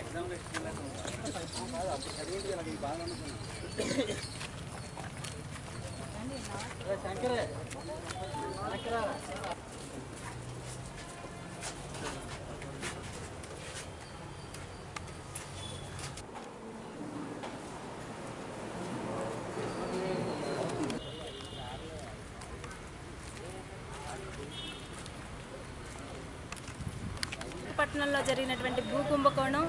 పట్టణంలో జరిగినటువంటి భూ కుంభకోణం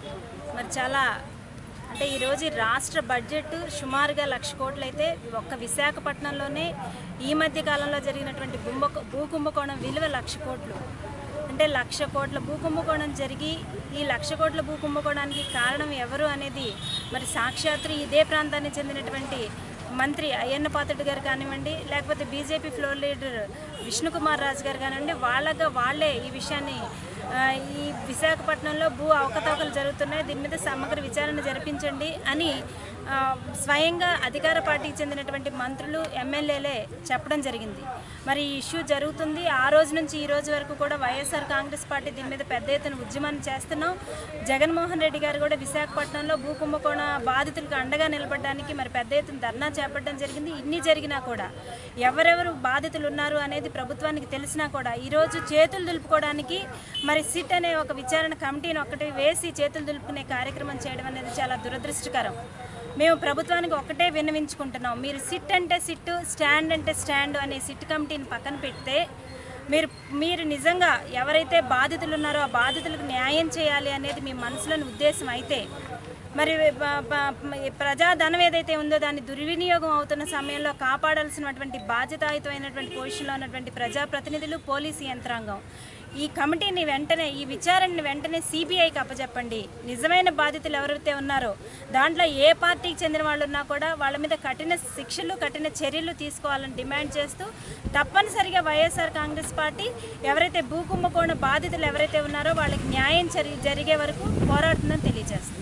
మరి చాలా అంటే ఈరోజు ఈ రాష్ట్ర బడ్జెట్ సుమారుగా లక్ష కోట్లు అయితే ఒక్క విశాఖపట్నంలోనే ఈ మధ్య కాలంలో జరిగినటువంటి భూంబ భూ కుంభకోణం విలువ లక్ష కోట్లు అంటే లక్ష కోట్ల భూ కుంభకోణం జరిగి ఈ లక్ష కోట్ల భూ కుంభకోణానికి కారణం ఎవరు అనేది మరి సాక్షాత్తు ఇదే ప్రాంతానికి చెందినటువంటి మంత్రి అయ్యన్న పాత్రుడు గారు కానివ్వండి లేకపోతే BJP floor leader Vishnukumar Raju గారు కానివ్వండి వాళ్ళగా వాళ్ళే ఈ విషయాన్ని ఆ, ఈ విశాఖపట్నంలో భూ అవకతవకలు జరుగుతున్నాయి దీని మీద సమగ్ర విచారణ జరిపించండి అని ఆ, స్వయంగా అధికార పార్టీకి చెందినటువంటి మంత్రులు ఎమ్మెల్యేలే చెప్పడం జరిగింది మరి ఈ ఇష్యూ జరుగుతుంది ఆ రోజు నుంచి ఈ రోజు వరకు కూడా వైఎస్ఆర్ కాంగ్రెస్ పార్టీ దీని మీద పెద్ద ఎత్తున ఉద్యమాన్ని చేస్తున్నాం జగన్మోహన్ రెడ్డి గారు కూడా విశాఖపట్నంలో భూ కుంభకోణ బాధితులకు అండగా నిలబడడానికి మరి పెద్ద ఎత్తున ధర్నా చేపట్టడం జరిగింది ఇన్ని జరిగినా కూడా ఎవరెవరు బాధితులు ఉన్నారు అనేది ప్రభుత్వానికి తెలిసినా కూడా ఈరోజు చేతులు దులుపుకోవడానికి మరి సిట్ అనే ఒక విచారణ కమిటీని ఒక్కటి వేసి చేతులు దులుపుకునే కార్యక్రమం చేయడం అనేది చాలా దురదృష్టకరం మేము ప్రభుత్వానికి ఒకటే విన్నవించుకుంటున్నాం మీరు సిట్ అంటే సిట్ స్టాండ్ అంటే స్టాండ్ అనే సిట్ కమిటీని పక్కన పెడితే మీరు మీరు నిజంగా ఎవరైతే బాధితులు ఉన్నారో ఆ బాధితులకు న్యాయం చేయాలి అనేది మీ మనసులోని ఉద్దేశం అయితే మరి ప- ప- ఈ ప్రజాధనం ఏదైతే ఉందో దాన్ని దుర్వినియోగం అవుతున్న సమయంలో కాపాడాల్సినటువంటి బాధ్యతాయుతమైనటువంటి పొజిషన్లో ఉన్నటువంటి ప్రజాప్రతినిధులు పోలీసు యంత్రాంగం ఈ కమిటీని వెంటనే ఈ విచారణని వెంటనే సిబిఐకి అప్పచెప్పండి నిజమైన బాధితులు ఎవరైతే ఉన్నారో దాంట్లో ఏ పార్టీకి చెందిన వాళ్ళు ఉన్నా కూడా వాళ్ళ మీద కఠిన శిక్షలు కఠిన చర్యలు తీసుకోవాలని డిమాండ్ చేస్తూ తప్పనిసరిగా వైఎస్ఆర్ కాంగ్రెస్ పార్టీ ఎవరైతే భూ కుంభకోణ బాధితులు ఎవరైతే ఉన్నారో వాళ్ళకి న్యాయం జరి- జరిగే వరకు పోరాడుతుందని తెలియజేస్తుంది